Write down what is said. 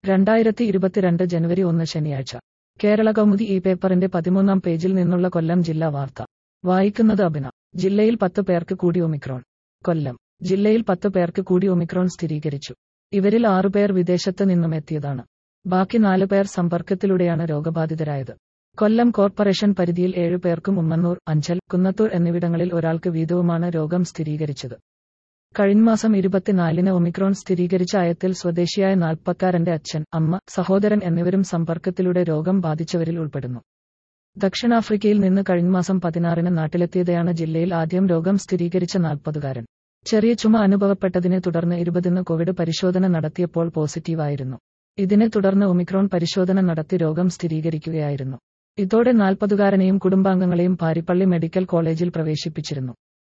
രണ്ടായിരത്തി ഇരുപത്തിരണ്ട് ജനുവരി ഒന്ന് ശനിയാഴ്ച കേരള കൗമുദി ഈ പേപ്പറിന്റെ പതിമൂന്നാം പേജിൽ നിന്നുള്ള കൊല്ലം ജില്ലാ വാർത്ത വായിക്കുന്നത് അഭിന ജില്ലയിൽ പത്ത് പേർക്ക് കൂടി ഒമിക്രോൺ കൊല്ലം ജില്ലയിൽ പത്ത് പേർക്ക് കൂടി ഒമിക്രോൺ സ്ഥിരീകരിച്ചു ഇവരിൽ ആറുപേർ വിദേശത്ത് നിന്നും എത്തിയതാണ് ബാക്കി നാല് പേർ സമ്പർക്കത്തിലൂടെയാണ് രോഗബാധിതരായത് കൊല്ലം കോർപ്പറേഷൻ പരിധിയിൽ ഏഴു പേർക്കും ഉമ്മന്നൂർ അഞ്ചൽ കുന്നത്തൂർ എന്നിവിടങ്ങളിൽ ഒരാൾക്ക് വീതവുമാണ് രോഗം സ്ഥിരീകരിച്ചത് കഴിഞ്ഞ മാസം ഇരുപത്തിനാലിന് ഒമിക്രോൺ സ്ഥിരീകരിച്ച അയത്തിൽ സ്വദേശിയായ നാൽപ്പക്കാരന്റെ അച്ഛൻ അമ്മ സഹോദരൻ എന്നിവരും സമ്പർക്കത്തിലൂടെ രോഗം ബാധിച്ചവരിൽ ഉൾപ്പെടുന്നു ദക്ഷിണാഫ്രിക്കയിൽ നിന്ന് കഴിഞ്ഞ മാസം പതിനാറിന് നാട്ടിലെത്തിയതാണ് ജില്ലയിൽ ആദ്യം രോഗം സ്ഥിരീകരിച്ച നാൽപ്പതുകാരൻ ചെറിയ ചുമ അനുഭവപ്പെട്ടതിനെ തുടർന്ന് ഇരുപതിന് കോവിഡ് പരിശോധന നടത്തിയപ്പോൾ പോസിറ്റീവായിരുന്നു ഇതിനെ തുടർന്ന് ഒമിക്രോൺ പരിശോധന നടത്തി രോഗം സ്ഥിരീകരിക്കുകയായിരുന്നു ഇതോടെ നാൽപ്പതുകാരനെയും കുടുംബാംഗങ്ങളെയും പാരിപ്പള്ളി മെഡിക്കൽ കോളേജിൽ പ്രവേശിപ്പിച്ചിരുന്നു